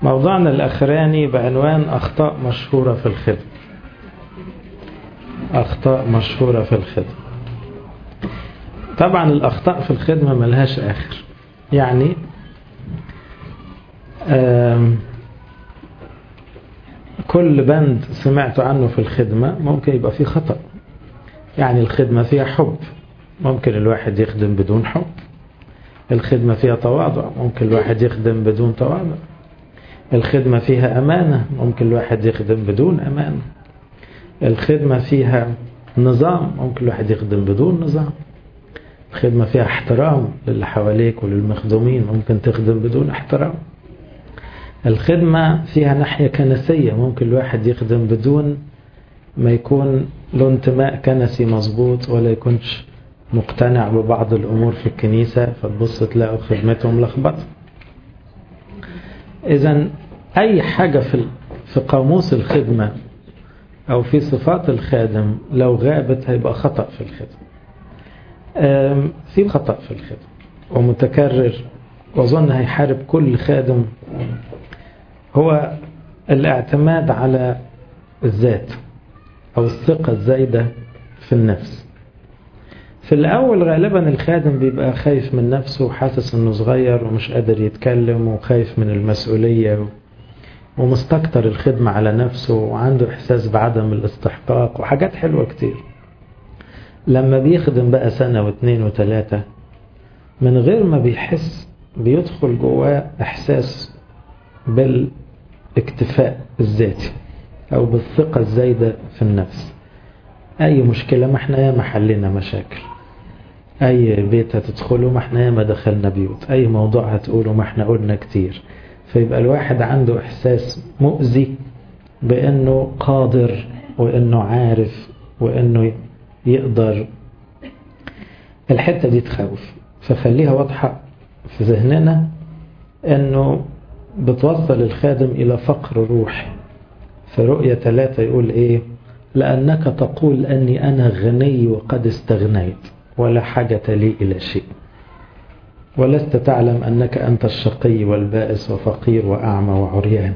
موضوعنا الأخراني بعنوان أخطاء مشهورة في الخدمة أخطاء مشهورة في الخدمة طبعا الأخطاء في الخدمة ملهاش آخر يعني كل بند سمعت عنه في الخدمة ممكن يبقى فيه خطأ يعني الخدمة فيها حب ممكن الواحد يخدم بدون حب الخدمة فيها تواضع ممكن الواحد يخدم بدون تواضع الخدمة فيها أمانة ممكن الواحد يخدم بدون أمانة الخدمة فيها نظام ممكن الواحد يخدم بدون نظام الخدمة فيها احترام للي حواليك وللمخدومين ممكن تخدم بدون احترام الخدمة فيها ناحية كنسية ممكن الواحد يخدم بدون ما يكون له انتماء كنسي مظبوط ولا يكونش مقتنع ببعض الأمور في الكنيسة فتبص تلاقوا خدمتهم لخبطة إذا أي حاجة في في قاموس الخدمة أو في صفات الخادم لو غابت هيبقى خطأ في الخدمة في خطأ في الخدمة ومتكرر وأظن هيحارب كل خادم هو الاعتماد على الذات أو الثقة الزايدة في النفس في الأول غالبا الخادم بيبقى خايف من نفسه وحاسس أنه صغير ومش قادر يتكلم وخايف من المسؤولية ومستكتر الخدمة على نفسه وعنده إحساس بعدم الاستحقاق وحاجات حلوة كتير لما بيخدم بقى سنة واثنين وثلاثة من غير ما بيحس بيدخل جواه إحساس بالاكتفاء الذاتي أو بالثقة الزايدة في النفس أي مشكلة ما احنا ياما حلينا مشاكل أي بيت هتدخله ما احنا ياما دخلنا بيوت أي موضوع هتقوله ما احنا قلنا كتير فيبقى الواحد عنده إحساس مؤذي بأنه قادر وأنه عارف وأنه يقدر الحتة دي تخوف فخليها واضحة في ذهننا أنه بتوصل الخادم إلى فقر روح في رؤية ثلاثة يقول إيه لأنك تقول أني أنا غني وقد استغنيت ولا حاجة لي إلى شيء ولست تعلم أنك أنت الشقي والبائس وفقير وأعمى وعريان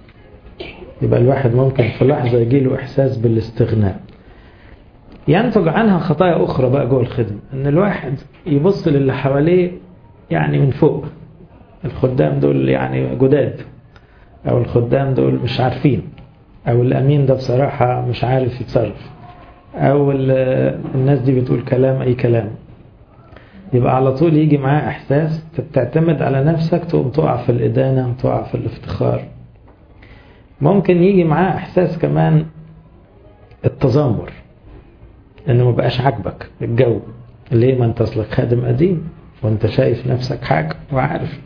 يبقى الواحد ممكن في لحظة يجيله إحساس بالاستغناء ينتج عنها خطايا أخرى بقى جوه الخدمة إن الواحد يبص للي حواليه يعني من فوق الخدام دول يعني جداد أو الخدام دول مش عارفين أو الأمين ده بصراحة مش عارف يتصرف أو الناس دي بتقول كلام أي كلام يبقى على طول يجي معاه إحساس تعتمد على نفسك تقوم تقع في الإدانة تقع في الافتخار ممكن يجي معاه إحساس كمان التذمر إنه ما بقاش عاجبك الجو ليه ما أنت أصلك خادم قديم وأنت شايف نفسك حاجة وعارف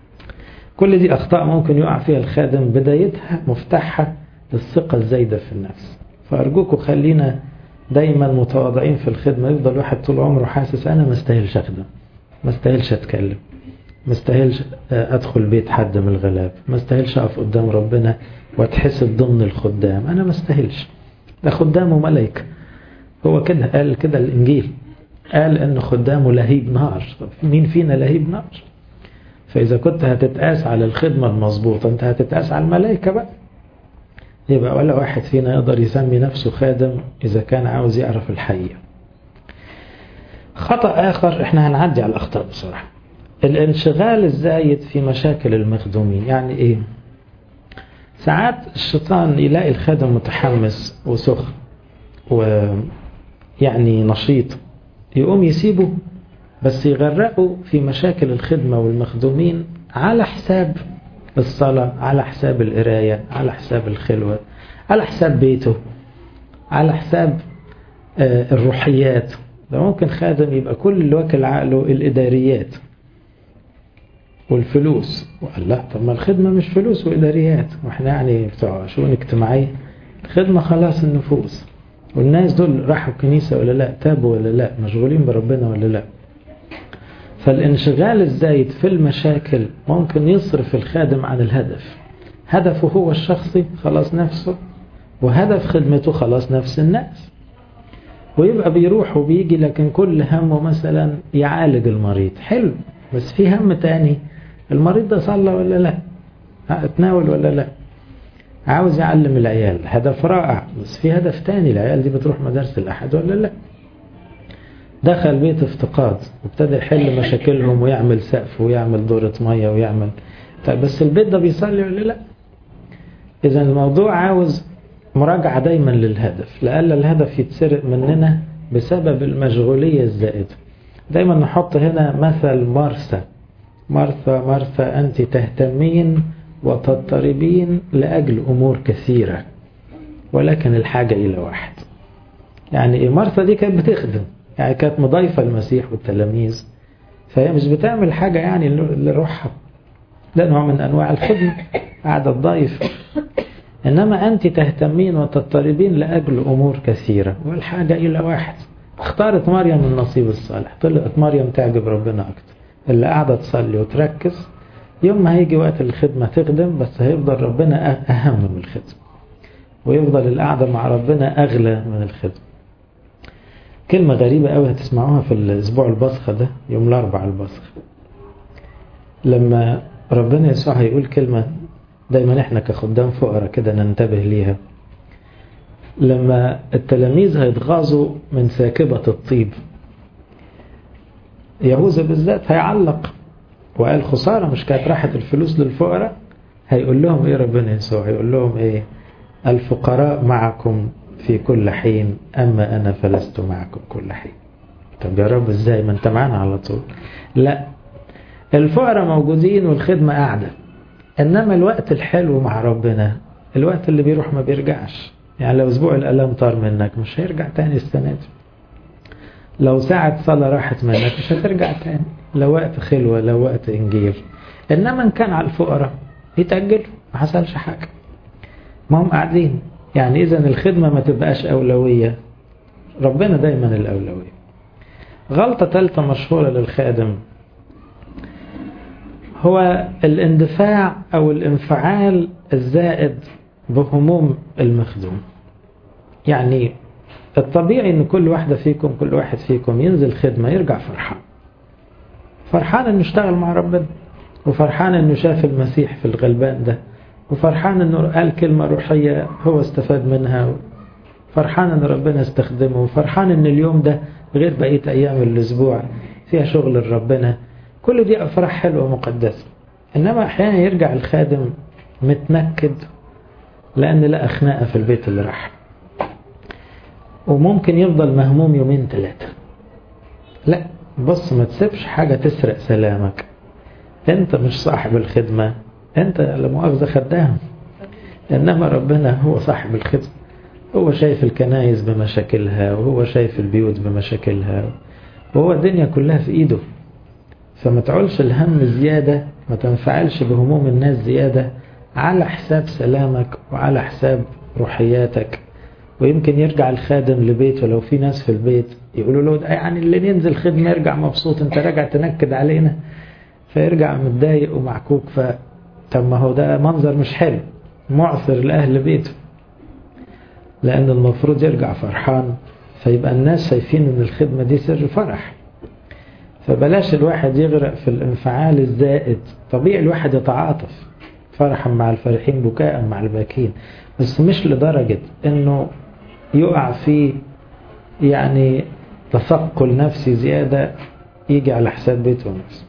كل دي أخطاء ممكن يقع فيها الخادم بدايتها مفتاحها الثقة الزايدة في النفس فأرجوكم خلينا دايما متواضعين في الخدمة يفضل واحد طول عمره حاسس أنا ما استاهلش أخدم ما استاهلش أتكلم ما استاهلش أدخل بيت حد من الغلاب ما استاهلش أقف قدام ربنا وأتحسب ضمن الخدام أنا ما استاهلش ده خدامه ملائكة هو كده قال كده الإنجيل قال إن خدامه لهيب نار طب مين فينا لهيب نار فإذا كنت هتتقاس على الخدمة المظبوطة أنت هتتقاس على الملائكة بقى يبقى ولا واحد فينا يقدر يسمي نفسه خادم إذا كان عاوز يعرف الحقيقة خطأ آخر احنا هنعدي على الأخطاء بصراحة الانشغال الزايد في مشاكل المخدومين يعني ايه ساعات الشيطان يلاقي الخادم متحمس وسخن ويعني نشيط يقوم يسيبه بس يغرقه في مشاكل الخدمة والمخدومين على حساب الصلاة على حساب القراية على حساب الخلوة على حساب بيته على حساب الروحيات ده ممكن خادم يبقى كل اللي واكل عقله الإداريات والفلوس وقال لا طب ما الخدمة مش فلوس وإداريات واحنا يعني بتوع شؤون اجتماعية الخدمة خلاص النفوس والناس دول راحوا الكنيسة ولا لا تابوا ولا لا مشغولين بربنا ولا لا فالانشغال الزايد في المشاكل ممكن يصرف الخادم عن الهدف هدفه هو الشخصي خلاص نفسه وهدف خدمته خلاص نفس الناس ويبقى بيروح وبيجي لكن كل همه مثلا يعالج المريض حلو بس في هم تاني المريض ده صلى ولا لا اتناول ولا لا عاوز يعلم العيال هدف رائع بس في هدف تاني العيال دي بتروح مدارس الأحد ولا لا دخل بيت افتقاد وابتدى يحل مشاكلهم ويعمل سقف ويعمل دورة مية ويعمل طيب بس البيت ده بيصلي ولا لا إذا الموضوع عاوز مراجعة دايما للهدف لألا الهدف يتسرق مننا بسبب المشغولية الزائدة دايما نحط هنا مثل مرسى مرثى مرثى أنت تهتمين وتضطربين لأجل أمور كثيرة ولكن الحاجة إلى واحد يعني إيه مرثى دي كانت بتخدم يعني كانت مضايفة المسيح والتلاميذ فهي مش بتعمل حاجة يعني لروحها ده نوع من أنواع الخدمة قاعدة تضايف إنما أنت تهتمين وتضطربين لأجل أمور كثيرة والحاجة إلى واحد اختارت مريم النصيب الصالح طلعت مريم تعجب ربنا أكتر اللي قاعدة تصلي وتركز يوم ما هيجي وقت الخدمة تخدم بس هيفضل ربنا أهم من الخدمة ويفضل القعدة مع ربنا أغلى من الخدمة كلمة غريبة قوي هتسمعوها في الأسبوع البصخة ده يوم الأربع البصخ لما ربنا يسوع هيقول كلمة دايما احنا كخدام فقراء كده ننتبه ليها لما التلاميذ هيتغاظوا من ساكبة الطيب يهوذا بالذات هيعلق وقال خسارة مش كانت راحت الفلوس للفقراء هيقول لهم ايه ربنا يسوع هيقول لهم ايه الفقراء معكم في كل حين أما أنا فلست معكم كل حين طب يا رب ازاي ما انت معانا على طول لا الفقراء موجودين والخدمة قاعدة إنما الوقت الحلو مع ربنا الوقت اللي بيروح ما بيرجعش يعني لو أسبوع الألم طار منك مش هيرجع تاني السنة دي لو ساعة صلاة راحت منك مش هترجع تاني لو وقت خلوة لو وقت إنجيل إنما إن كان على الفقراء يتأجل ما حصلش حاجة ما هم قاعدين يعني إذا الخدمة ما تبقاش أولوية ربنا دايما الأولوية غلطة ثالثة مشهورة للخادم هو الاندفاع أو الانفعال الزائد بهموم المخدوم يعني الطبيعي ان كل واحدة فيكم كل واحد فيكم ينزل خدمة يرجع فرحان فرحان انه اشتغل مع ربنا وفرحان انه شاف المسيح في الغلبان ده وفرحان انه قال كلمة روحية هو استفاد منها فرحان ان ربنا استخدمه وفرحان ان اليوم ده غير بقية ايام الاسبوع فيها شغل ربنا كل دي افراح حلوة مقدسة انما احيانا يرجع الخادم متنكد لان لقى خناقة في البيت اللي راح وممكن يفضل مهموم يومين ثلاثة لا بص ما تسيبش حاجة تسرق سلامك انت مش صاحب الخدمة انت لمؤاخذة خدام انما ربنا هو صاحب الخدمة هو شايف الكنايس بمشاكلها وهو شايف البيوت بمشاكلها وهو الدنيا كلها في ايده فما تعولش الهم زيادة ما تنفعلش بهموم الناس زيادة على حساب سلامك وعلى حساب روحياتك ويمكن يرجع الخادم لبيته لو في ناس في البيت يقولوا له ده يعني اللي ينزل خدمة يرجع مبسوط انت راجع تنكد علينا فيرجع متضايق ومعكوك ف طب ما هو ده منظر مش حلو معصر لأهل بيته لأن المفروض يرجع فرحان فيبقى الناس شايفين ان الخدمة دي سر فرح فبلاش الواحد يغرق في الانفعال الزائد طبيعي الواحد يتعاطف فرحا مع الفرحين بكاء مع الباكين بس مش لدرجة انه يقع في يعني تثقل نفسي زيادة يجي على حساب بيته ونفسه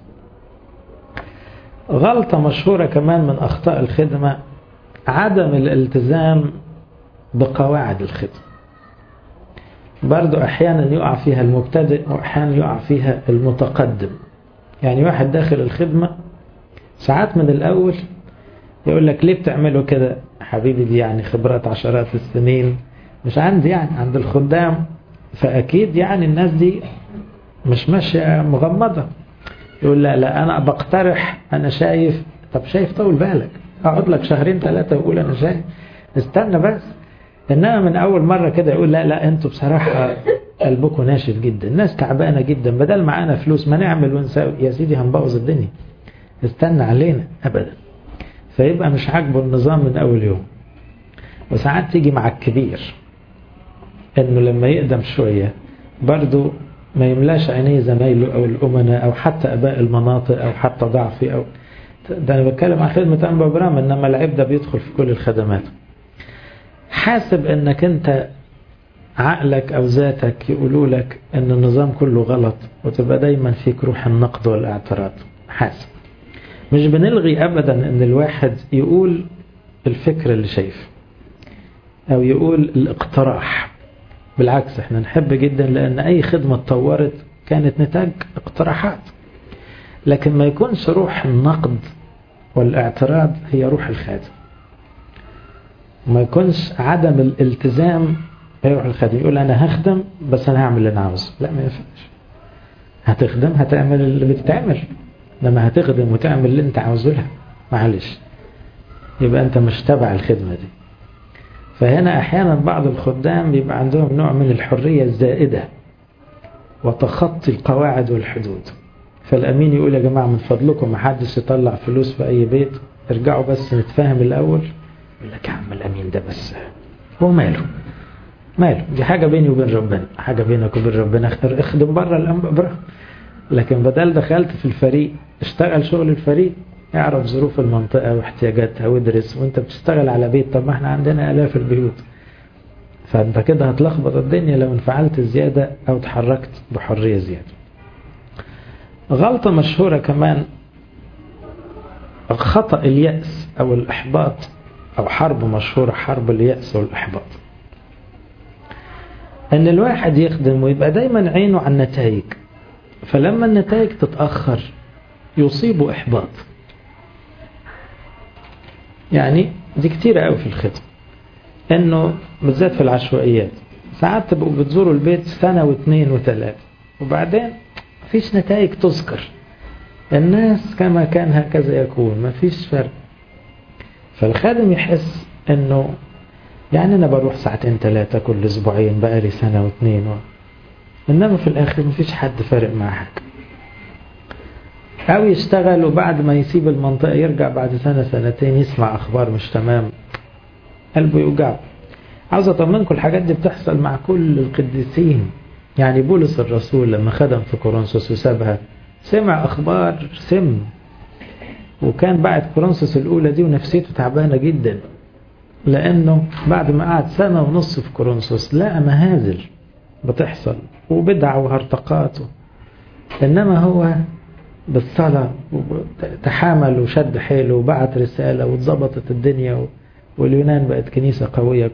غلطة مشهورة كمان من أخطاء الخدمة عدم الالتزام بقواعد الخدمة برضو أحيانا يقع فيها المبتدئ وأحيانا يقع فيها المتقدم يعني واحد داخل الخدمة ساعات من الأول يقول لك ليه بتعملوا كده حبيبي دي يعني خبرات عشرات السنين مش عندي يعني عند الخدام فأكيد يعني الناس دي مش ماشية مغمضة يقول لا لا أنا بقترح أنا شايف طب شايف طول بالك أقعد لك شهرين ثلاثة وأقول أنا شايف استنى بس إنما من أول مرة كده يقول لا لا أنتوا بصراحة قلبكم ناشف جدا الناس تعبانة جدا بدل معانا فلوس ما نعمل ونسوي يا سيدي هنبوظ الدنيا استنى علينا أبدا فيبقى مش عاجبه النظام من أول يوم وساعات تيجي مع الكبير إنه لما يقدم شوية برضو ما يملاش عينيه زمايله أو الأمناء أو حتى أباء المناطق أو حتى ضعفي أو ده أنا بتكلم عن خدمة أنبا برام إنما العيب ده بيدخل في كل الخدمات حاسب إنك أنت عقلك أو ذاتك يقولوا لك إن النظام كله غلط وتبقى دايما فيك روح النقد والاعتراض حاسب مش بنلغي أبدا إن الواحد يقول الفكر اللي شايفه أو يقول الاقتراح بالعكس احنا نحب جدا لأن أي خدمة اتطورت كانت نتاج اقتراحات لكن ما يكونش روح النقد والاعتراض هي روح الخادم ما يكونش عدم الالتزام هي روح الخادم يقول أنا هخدم بس أنا هعمل اللي أنا عاوزه لا ما ينفعش هتخدم هتعمل اللي بتتعمل لما هتخدم وتعمل اللي انت عاوزه لها معلش يبقى انت مش تبع الخدمة دي فهنا احيانا بعض الخدام بيبقى عندهم نوع من الحرية الزائدة وتخطي القواعد والحدود فالامين يقول يا جماعة من فضلكم محدش يطلع فلوس في اي بيت ارجعوا بس نتفاهم الاول يقول لك يا عم الامين ده بس هو ماله ماله دي حاجة بيني وبين ربنا حاجة بينك وبين ربنا اخدم بره الامر لكن بدل دخلت في الفريق اشتغل شغل الفريق اعرف ظروف المنطقة واحتياجاتها وادرس وانت بتشتغل على بيت طب ما احنا عندنا الاف البيوت فانت كده هتلخبط الدنيا لو انفعلت زيادة او تحركت بحرية زيادة غلطة مشهورة كمان خطأ اليأس او الاحباط او حرب مشهورة حرب اليأس والاحباط ان الواحد يخدم ويبقى دايما عينه على النتائج فلما النتائج تتأخر يصيبه إحباط يعني دي كتيرة قوي في الخدمة انه بالذات في العشوائيات ساعات تبقوا بتزوروا البيت سنة واثنين وثلاثة وبعدين مفيش نتائج تذكر الناس كما كان هكذا يكون مفيش فرق فالخادم يحس انه يعني انا بروح ساعتين ثلاثة كل اسبوعين بقالي سنة واثنين و... انما في الاخر مفيش حد فارق معاه حاجة او يشتغل وبعد ما يسيب المنطقة يرجع بعد سنة سنتين يسمع اخبار مش تمام قلبه يوجعه عاوز اطمنكم الحاجات دي بتحصل مع كل القديسين يعني بولس الرسول لما خدم في كورنثوس وسابها سمع اخبار سم وكان بعد كورنثوس الاولى دي ونفسيته تعبانه جدا لانه بعد ما قعد سنه ونص في كورنثوس لقى مهازل بتحصل وبدع وهرطقات انما هو بالصلاة تحامل وشد حيله وبعت رسالة واتظبطت الدنيا واليونان بقت كنيسة قوية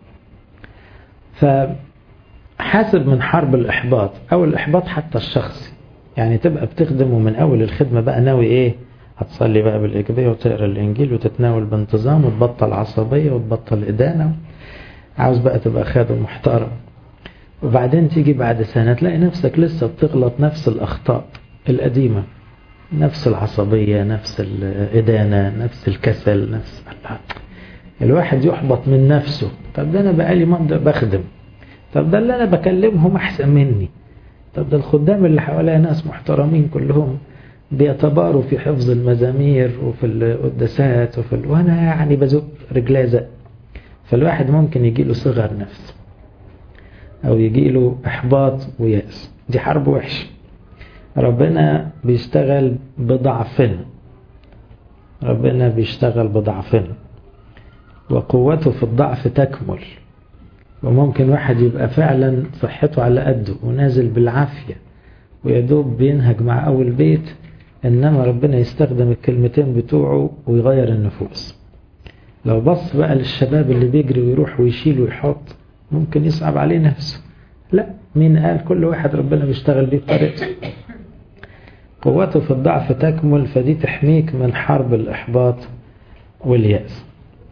فحاسب من حرب الإحباط أو الإحباط حتى الشخصي يعني تبقى بتخدم ومن أول الخدمة بقى ناوي إيه هتصلي بقى بالإيجابية وتقرأ الإنجيل وتتناول بانتظام وتبطل عصبية وتبطل إدانة عاوز بقى تبقى خادم محترم وبعدين تيجي بعد سنة تلاقي نفسك لسه بتغلط نفس الأخطاء القديمة نفس العصبية نفس الإدانة نفس الكسل نفس الواحد يحبط من نفسه طب ده أنا بقالي مدة بخدم طب ده اللي أنا بكلمهم أحسن مني طب ده الخدام اللي حواليا ناس محترمين كلهم بيتباروا في حفظ المزامير وفي القداسات وفي ال... وأنا يعني بزق رجلي زق فالواحد ممكن يجي له صغر نفس أو يجي له إحباط ويأس دي حرب وحش ربنا بيشتغل بضعفنا ربنا بيشتغل بضعفنا وقوته في الضعف تكمل وممكن واحد يبقى فعلا صحته على قده ونازل بالعافية ويدوب بينهج مع أول بيت إنما ربنا يستخدم الكلمتين بتوعه ويغير النفوس لو بص بقى للشباب اللي بيجري ويروح ويشيل ويحط ممكن يصعب عليه نفسه لا مين قال كل واحد ربنا بيشتغل بيه بطريقته قوته في الضعف تكمل فدي تحميك من حرب الإحباط واليأس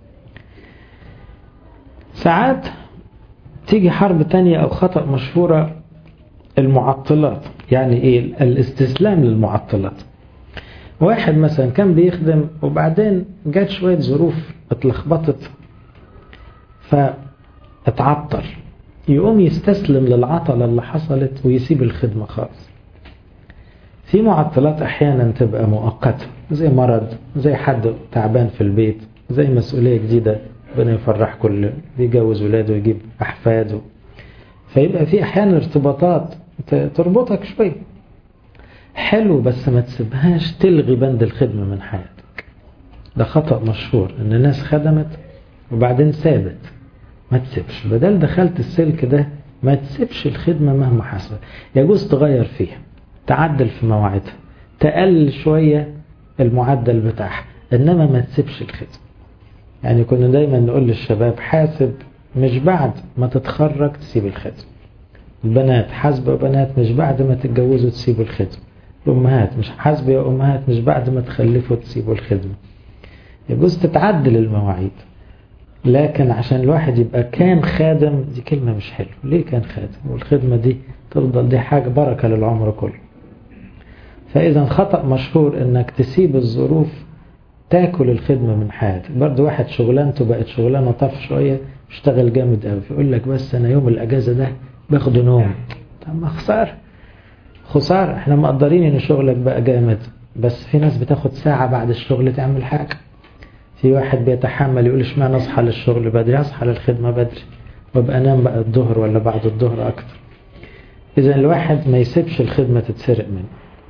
ساعات تيجي حرب تانية أو خطأ مشهورة المعطلات يعني إيه الاستسلام للمعطلات واحد مثلا كان بيخدم وبعدين جات شوية ظروف اتلخبطت فاتعطل يقوم يستسلم للعطلة اللي حصلت ويسيب الخدمة خالص في معطلات احيانا تبقى مؤقتة زي مرض زي حد تعبان في البيت زي مسؤولية جديدة ربنا يفرح كل بيجوز ولاده ويجيب احفاده فيبقى في احيانا ارتباطات تربطك شوية حلو بس ما تسيبهاش تلغي بند الخدمة من حياتك ده خطأ مشهور ان الناس خدمت وبعدين سابت ما تسيبش بدل دخلت السلك ده ما تسيبش الخدمة مهما حصل يجوز تغير فيها تعدل في مواعيدها تقلل شوية المعدل بتاعها إنما ما تسيبش الخدمة يعني كنا دايما نقول للشباب حاسب مش بعد ما تتخرج تسيب الخدمة البنات حاسبة بنات مش بعد ما تتجوزوا تسيبوا الخدمة الأمهات مش حاسبة يا أمهات مش بعد ما تخلفوا تسيبوا الخدمة يجوز تتعدل المواعيد لكن عشان الواحد يبقى كان خادم دي كلمة مش حلوة ليه كان خادم والخدمة دي تفضل دي حاجة بركة للعمر كله فإذا خطأ مشهور إنك تسيب الظروف تاكل الخدمة من حياتك برضه واحد شغلانته بقت شغلانة طف شوية اشتغل جامد قوي يقول لك بس أنا يوم الأجازة ده باخد نوم طب ما خسارة خسارة احنا مقدرين ان شغلك بقى جامد بس في ناس بتاخد ساعة بعد الشغل تعمل حاجة في واحد بيتحمل يقول اشمعنى اصحى للشغل بدري اصحى للخدمة بدري وابقى انام بقى الظهر ولا بعد الظهر اكتر اذا الواحد ما يسيبش الخدمة تتسرق منه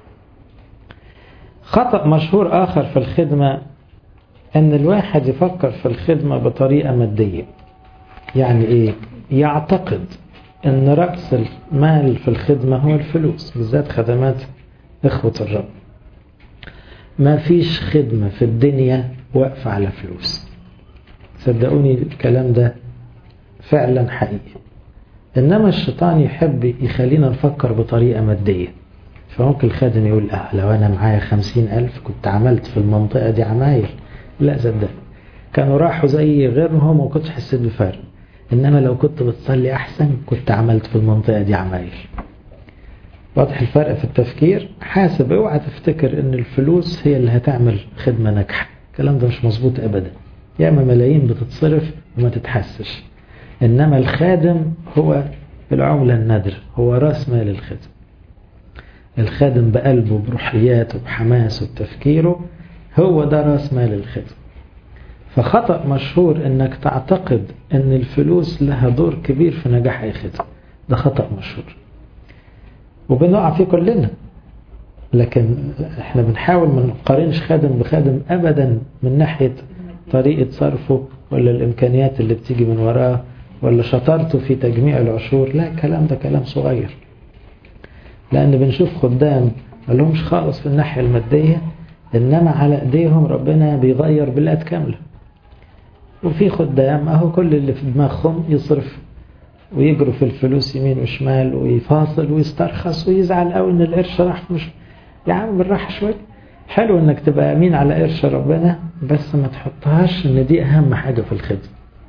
خطأ مشهور اخر في الخدمة ان الواحد يفكر في الخدمة بطريقة مادية يعني ايه يعتقد ان رأس المال في الخدمة هو الفلوس بالذات خدمات اخوة الرب ما فيش خدمة في الدنيا واقفة على فلوس صدقوني الكلام ده فعلا حقيقي إنما الشيطان يحب يخلينا نفكر بطريقة مادية فممكن الخادم يقول اه لو أنا معايا خمسين ألف كنت عملت في المنطقة دي عمايل لا صدق كانوا راحوا زي غيرهم وما كنتش حسيت بفرق إنما لو كنت بتصلي أحسن كنت عملت في المنطقة دي عمايل واضح الفرق في التفكير حاسب اوعى تفتكر ان الفلوس هي اللي هتعمل خدمة ناجحة الكلام ده مش مظبوط ابدا ياما ملايين بتتصرف وما تتحسش انما الخادم هو العملة النادرة هو راس مال الخدم الخادم بقلبه بروحياته بحماسه بتفكيره هو ده راس مال الخدم فخطأ مشهور انك تعتقد ان الفلوس لها دور كبير في نجاح اي خدمة ده خطأ مشهور وبنقع فيه كلنا لكن احنا بنحاول ما نقارنش خادم بخادم ابدا من ناحية طريقة صرفه ولا الامكانيات اللي بتيجي من وراه ولا شطارته في تجميع العشور لا الكلام ده كلام صغير لان بنشوف خدام ما لهمش خالص في الناحية المادية انما على ايديهم ربنا بيغير بلاد كاملة وفي خدام اهو كل اللي في دماغهم يصرف ويجروا في الفلوس يمين وشمال ويفاصل ويسترخص ويزعل قوي ان القرش راح مش يا عم بالراحه شويه حلو انك تبقى امين على قرش ربنا بس ما تحطهاش ان دي اهم حاجه في الخدمه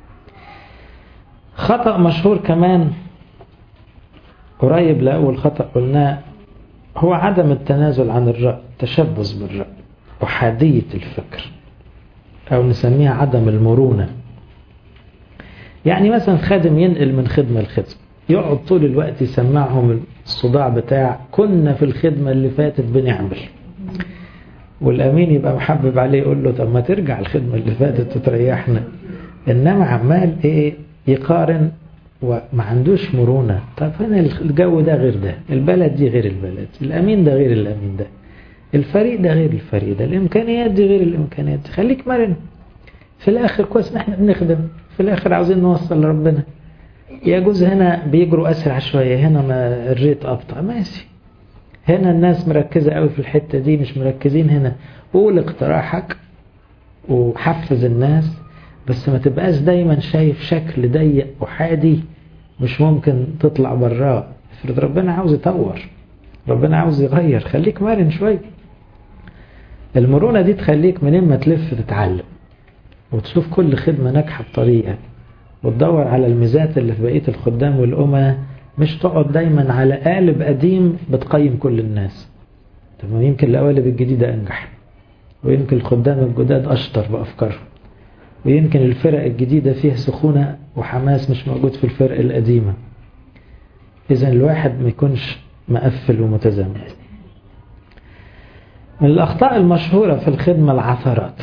خطأ مشهور كمان قريب لأول خطأ قلناه هو عدم التنازل عن الرأي التشبث بالرأي وحادية الفكر أو نسميها عدم المرونة يعني مثلا خادم ينقل من خدمة لخدمة يقعد طول الوقت يسمعهم الصداع بتاع كنا في الخدمة اللي فاتت بنعمل والأمين يبقى محبب عليه يقول له طب ما ترجع الخدمة اللي فاتت وتريحنا إنما عمال إيه يقارن وما عندوش مرونة طب هنا الجو ده غير ده البلد دي غير البلد الأمين ده غير الأمين ده الفريق ده غير الفريق ده الإمكانيات دي غير الإمكانيات دي خليك مرن في الآخر كويس إن إحنا بنخدم في الآخر عاوزين نوصل لربنا يجوز هنا بيجروا أسرع شوية هنا ما الريت أبطأ ماشي هنا الناس مركزة قوي في الحتة دي مش مركزين هنا قول اقتراحك وحفز الناس بس ما تبقاش دايما شايف شكل ضيق وحادي مش ممكن تطلع براه افرض ربنا عاوز يطور ربنا عاوز يغير خليك مرن شوية المرونة دي تخليك منين ما تلف تتعلم وتشوف كل خدمة ناجحة بطريقة وتدور على الميزات اللي في بقية الخدام والأمة مش تقعد دايما على قالب قديم بتقيم كل الناس طب يمكن القوالب الجديدة أنجح ويمكن الخدام الجداد أشطر بأفكارهم ويمكن الفرق الجديدة فيها سخونة وحماس مش موجود في الفرق القديمة إذا الواحد ما يكونش مقفل ومتزامت من الأخطاء المشهورة في الخدمة العثرات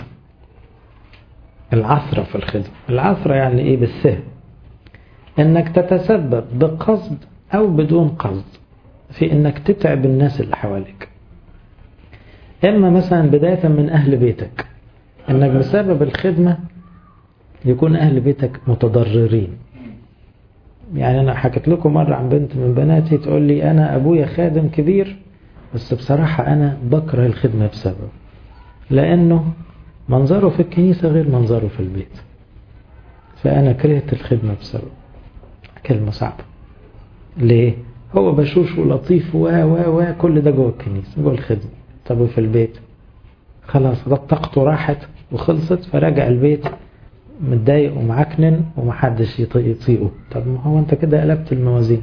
العثرة في الخدمة العثرة يعني إيه بالسهم إنك تتسبب بقصد أو بدون قصد في إنك تتعب الناس اللي حواليك إما مثلا بداية من أهل بيتك انك بسبب الخدمة يكون اهل بيتك متضررين يعني انا حكيت لكم مرة عن بنت من بناتي تقول لي انا ابويا خادم كبير بس بصراحة انا بكره الخدمة بسببه لانه منظره في الكنيسة غير منظره في البيت فانا كرهت الخدمة بسببه كلمة صعبة ليه هو بشوش ولطيف و و و كل ده جوه الكنيسة جوه الخدمة طب وفي البيت خلاص طاقته راحت وخلصت فرجع البيت متضايق ومعكنن ومحدش يطيقه طب ما هو انت كده قلبت الموازين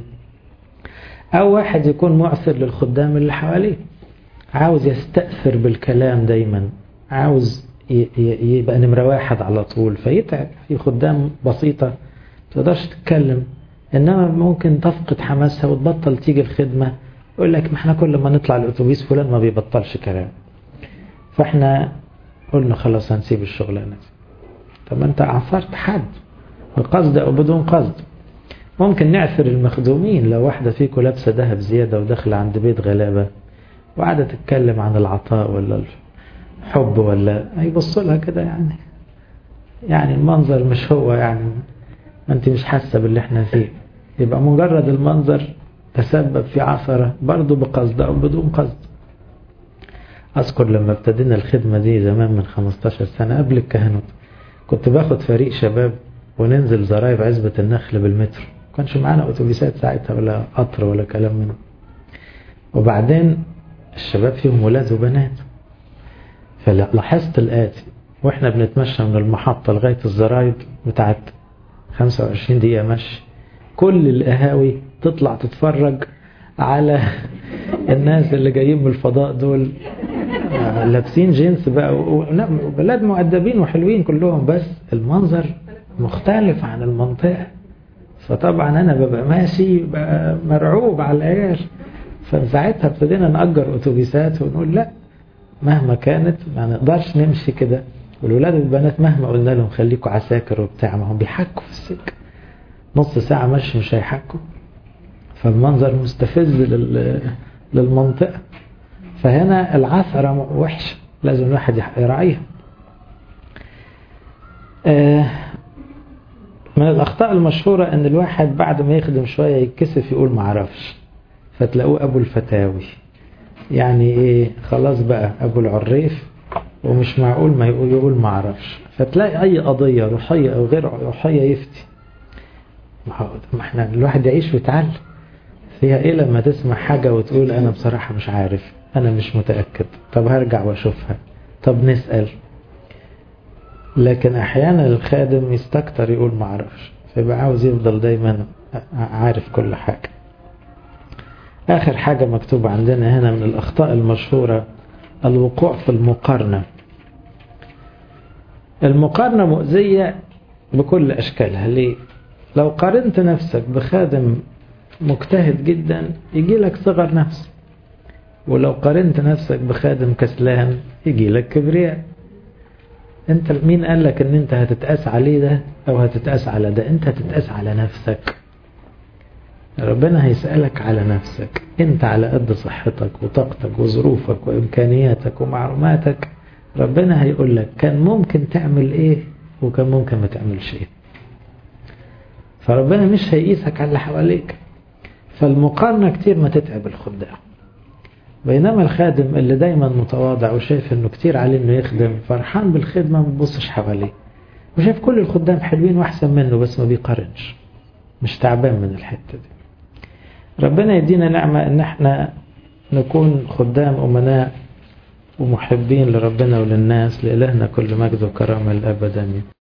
او واحد يكون معثر للخدام اللي حواليه عاوز يستأثر بالكلام دايما عاوز يبقى نمرة واحد على طول فيتعب في خدام بسيطة تقدرش تتكلم انما ممكن تفقد حماسها وتبطل تيجي الخدمة يقول لك ما احنا كل ما نطلع الاتوبيس فلان ما بيبطلش كلام فاحنا قلنا خلاص هنسيب الشغلانة دي طب انت عثرت حد بقصد او بدون قصد ممكن نعثر المخدومين لو واحدة فيكم لابسة ذهب زيادة وداخلة عند بيت غلابة وقاعدة تتكلم عن العطاء ولا الحب ولا هيبص لها كده يعني يعني المنظر مش هو يعني ما انت مش حاسة باللي احنا فيه يبقى مجرد المنظر تسبب في عثرة برضه بقصد او بدون قصد اذكر لما ابتدينا الخدمة دي زمان من 15 سنة قبل الكهنوت كنت باخد فريق شباب وننزل زرايب عزبة النخل بالمتر كانش معانا اتوبيسات ساعتها ولا قطر ولا كلام منه وبعدين الشباب فيهم ولاد وبنات فلاحظت الآتي واحنا بنتمشى من المحطة لغاية الزرايب بتاعت 25 دقيقة مشي كل القهاوي تطلع تتفرج على الناس اللي جايين من الفضاء دول لابسين جينز بقى بلاد مؤدبين وحلوين كلهم بس المنظر مختلف عن المنطقة فطبعا انا ببقى ماشي بقى مرعوب على العيال فساعتها ابتدينا نأجر اتوبيسات ونقول لا مهما كانت ما نقدرش نمشي كده والولاد والبنات مهما قلنا لهم خليكوا عساكر وبتاع ما هم بيحكوا في السكة نص ساعة مشي مش هيحكوا فالمنظر مستفز للمنطقة فهنا العثرة وحشة لازم الواحد يراعيها من الأخطاء المشهورة أن الواحد بعد ما يخدم شوية يتكسف يقول معرفش فتلاقوه أبو الفتاوي يعني إيه خلاص بقى أبو العريف ومش معقول ما يقول يقول معرفش فتلاقي أي قضية روحية أو غير روحية يفتي ما احنا الواحد يعيش ويتعلم فيها ايه لما تسمع حاجة وتقول انا بصراحة مش عارف انا مش متأكد طب هرجع واشوفها طب نسأل لكن احيانا الخادم يستكتر يقول ما عرفش فيبقى عاوز يفضل دايما عارف كل حاجة اخر حاجة مكتوبة عندنا هنا من الاخطاء المشهورة الوقوع في المقارنة المقارنة مؤذية بكل اشكالها ليه لو قارنت نفسك بخادم مجتهد جدا يجي لك صغر نفس ولو قارنت نفسك بخادم كسلان يجي لك كبرياء انت مين قال لك ان انت هتتقاس عليه ده او هتتقاس على ده انت هتتقاس على نفسك ربنا هيسألك على نفسك انت على قد صحتك وطاقتك وظروفك وامكانياتك ومعلوماتك ربنا هيقول لك كان ممكن تعمل ايه وكان ممكن ما تعملش ايه فربنا مش هيقيسك على اللي حواليك فالمقارنة كتير ما تتعب الخدام بينما الخادم اللي دايما متواضع وشايف انه كتير عليه انه يخدم فرحان بالخدمة ما بيبصش حواليه وشايف كل الخدام حلوين واحسن منه بس ما بيقارنش مش تعبان من الحتة دي ربنا يدينا نعمة ان احنا نكون خدام امناء ومحبين لربنا وللناس لإلهنا كل مجد وكرامة الأبد آمين